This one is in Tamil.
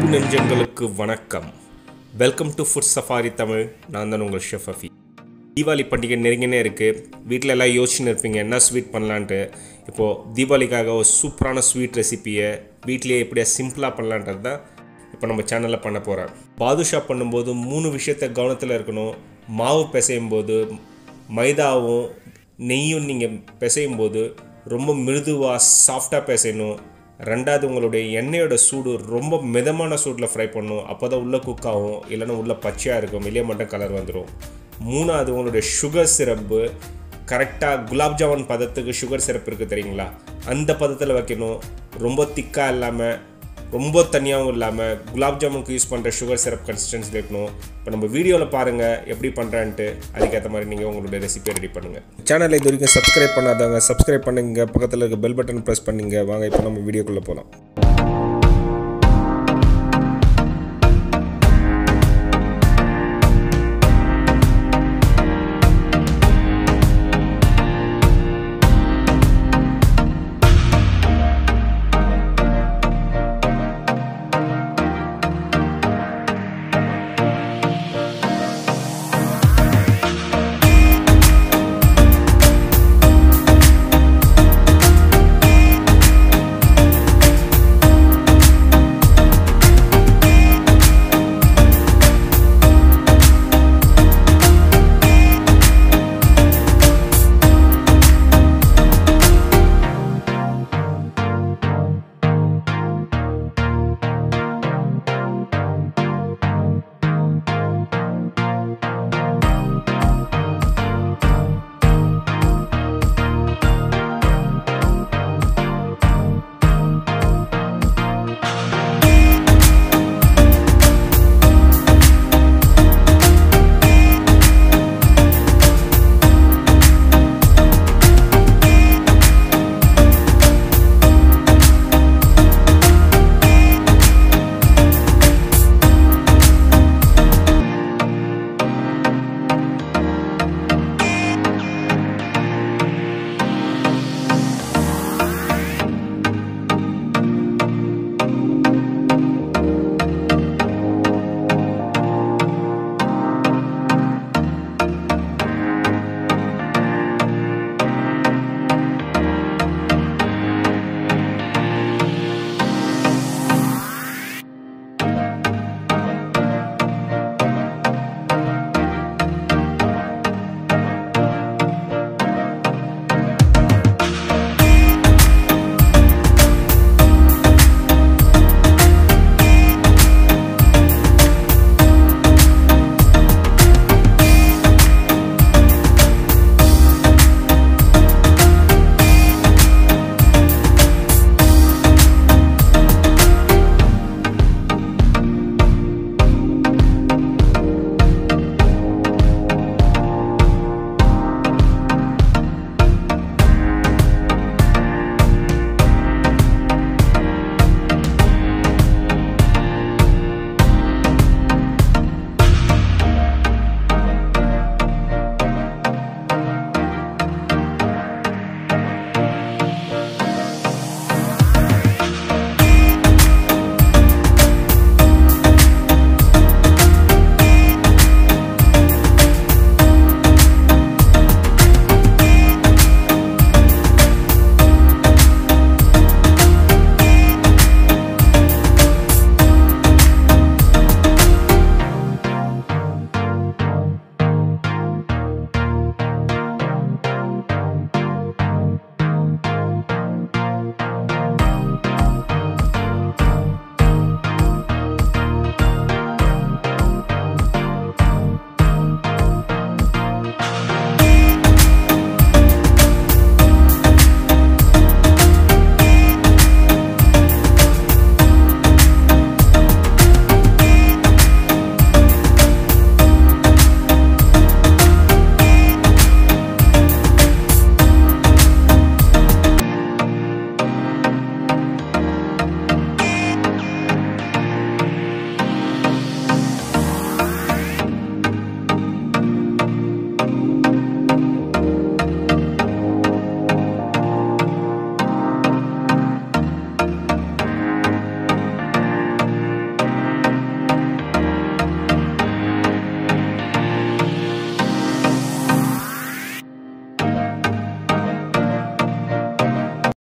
அன்பு நெஞ்சங்களுக்கு வணக்கம் welcome to food safari Tamil நான் தான் உங்கள் ஷெஃப் அஃபி தீபாவளி பண்டிகை நெருங்கினே இருக்குது வீட்டில் எல்லாம் யோசிச்சுன்னு இருப்பீங்க என்ன ஸ்வீட் பண்ணலான்ட்டு இப்போது தீபாவளிக்காக ஒரு சூப்பரான ஸ்வீட் ரெசிப்பியை வீட்லேயே எப்படியா சிம்பிளாக பண்ணலான்றது தான் இப்போ நம்ம சேனலில் பண்ண போகிறேன் பாதுஷா பண்ணும்போது மூணு விஷயத்த கவனத்தில் இருக்கணும் மாவு பிசையும் போது மைதாவும் நெய்யும் நீங்கள் பிசையும் போது ரொம்ப மிருதுவாக சாஃப்டாக பிசையணும் ரெண்டாவது உங்களுடைய எண்ணெயோட சூடு ரொம்ப மிதமான சூடில் ஃப்ரை பண்ணணும் அப்போ தான் உள்ளே குக் ஆகும் இல்லைன்னா உள்ளே பச்சையாக இருக்கும் வெளியே மட்டும் கலர் வந்துடும் மூணாவது உங்களுடைய சுகர் சிரப்பு கரெக்டாக குலாப் ஜாமுன் பதத்துக்கு சுகர் சிரப் இருக்குது தெரியுங்களா அந்த பதத்தில் வைக்கணும் ரொம்ப திக்காக இல்லாமல் ரொம்ப தனியாகவும் இல்லாமல் குலாப் ஜாமுனுக்கு யூஸ் பண்ணுற சுகர் சிரப் கன்சிஸ்டன்சியில் இருக்கணும் இப்போ நம்ம வீடியோவில் பாருங்கள் எப்படி பண்ணுறான்ட்டு அதுக்கேற்ற மாதிரி நீங்கள் உங்களுடைய ரெசிபியை ரெடி பண்ணுங்கள் சேனலை இது வரைக்கும் சப்ஸ்கிரைப் பண்ணாதவங்க சப்ஸ்கிரைப் பண்ணுங்க பக்கத்தில் இருக்க பெல் பட்டன் ப்ரெஸ் பண்ணுங்க வாங்க இப்போ நம்ம வீடியோக்குள்ளே போகலாம்